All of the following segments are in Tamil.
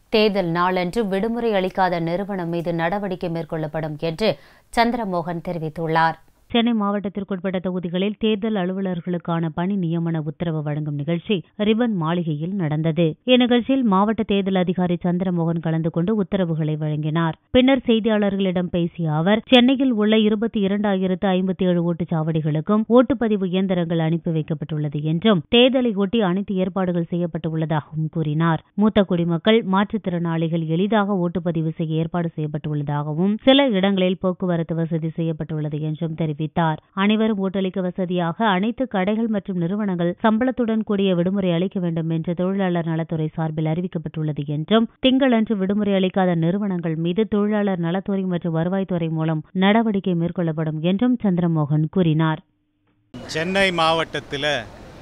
தேர்தல் நாளன்று விடுமுறை அளிக்காத நிறுவனம் மீது நடவடிக்கை மேற்கொள்ளப்படும் என்று சந்திரமோகன் தெரிவித்துள்ளார் சென்னை மாவட்டத்திற்குட்பட்ட தொகுதிகளில் தேர்தல் அலுவலர்களுக்கான பணி நியமன உத்தரவு வழங்கும் நிகழ்ச்சி ரிபன் மாளிகையில் நடந்தது இந்நிகழ்ச்சியில் மாவட்ட தேர்தல் அதிகாரி சந்திரமோகன் கலந்து கொண்டு உத்தரவுகளை வழங்கினார் பின்னர் செய்தியாளர்களிடம் பேசிய அவர் சென்னையில் உள்ள இருபத்தி இரண்டாயிரத்து ஐம்பத்தி ஏழு ஓட்டுச்சாவடிகளுக்கும் ஓட்டுப்பதிவு இயந்திரங்கள் அனுப்பி வைக்கப்பட்டுள்ளது என்றும் தேர்தலை ஒட்டி அனைத்து ஏற்பாடுகள் செய்யப்பட்டுள்ளதாகவும் கூறினார் மூத்த குடிமக்கள் மாற்றுத்திறனாளிகள் எளிதாக ஓட்டுப்பதிவு செய்ய ஏற்பாடு செய்யப்பட்டுள்ளதாகவும் சில இடங்களில் போக்குவரத்து வசதி செய்யப்பட்டுள்ளது என்றும் தெரிவித்தார் தெரிவித்தார் அனைவரும் ஓட்டளிக்க வசதியாக அனைத்து கடைகள் மற்றும் நிறுவனங்கள் சம்பளத்துடன் கூடிய விடுமுறை அளிக்க வேண்டும் என்று தொழிலாளர் நலத்துறை சார்பில் அறிவிக்கப்பட்டுள்ளது என்றும் திங்களன்று விடுமுறை அளிக்காத நிறுவனங்கள் மீது தொழிலாளர் நலத்துறை மற்றும் வருவாய்த்துறை மூலம் நடவடிக்கை மேற்கொள்ளப்படும் என்றும் சந்திரமோகன் கூறினார் சென்னை மாவட்டத்தில்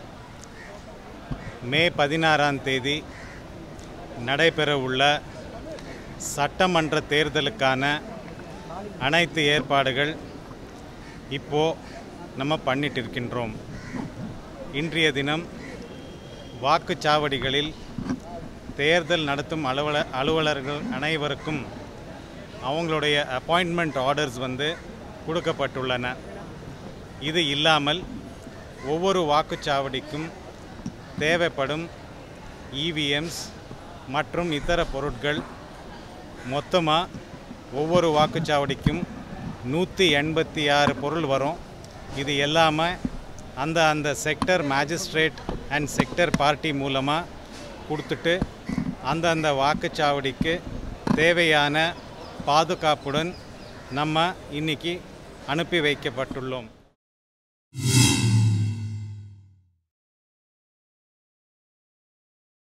மே பதினாறாம் தேதி நடைபெறவுள்ள சட்டமன்ற தேர்தலுக்கான அனைத்து ஏற்பாடுகள் இப்போ நம்ம பண்ணிட்டு இருக்கின்றோம் இன்றைய தினம் வாக்குச்சாவடிகளில் தேர்தல் நடத்தும் அலுவலர் அலுவலர்கள் அனைவருக்கும் அவங்களுடைய அப்பாயின்மெண்ட் ஆர்டர்ஸ் வந்து கொடுக்கப்பட்டுள்ளன இது இல்லாமல் ஒவ்வொரு வாக்குச்சாவடிக்கும் தேவைப்படும் இவிஎம்ஸ் மற்றும் இதர பொருட்கள் மொத்தமாக ஒவ்வொரு வாக்குச்சாவடிக்கும் நூற்றி எண்பத்தி ஆறு பொருள் வரும் இது எல்லாமே அந்த அந்த sector magistrate and sector party மூலமாக கொடுத்துட்டு அந்தந்த வாக்குச்சாவடிக்கு தேவையான பாதுகாப்புடன் நம்ம இன்னைக்கு அனுப்பி வைக்கப்பட்டுள்ளோம்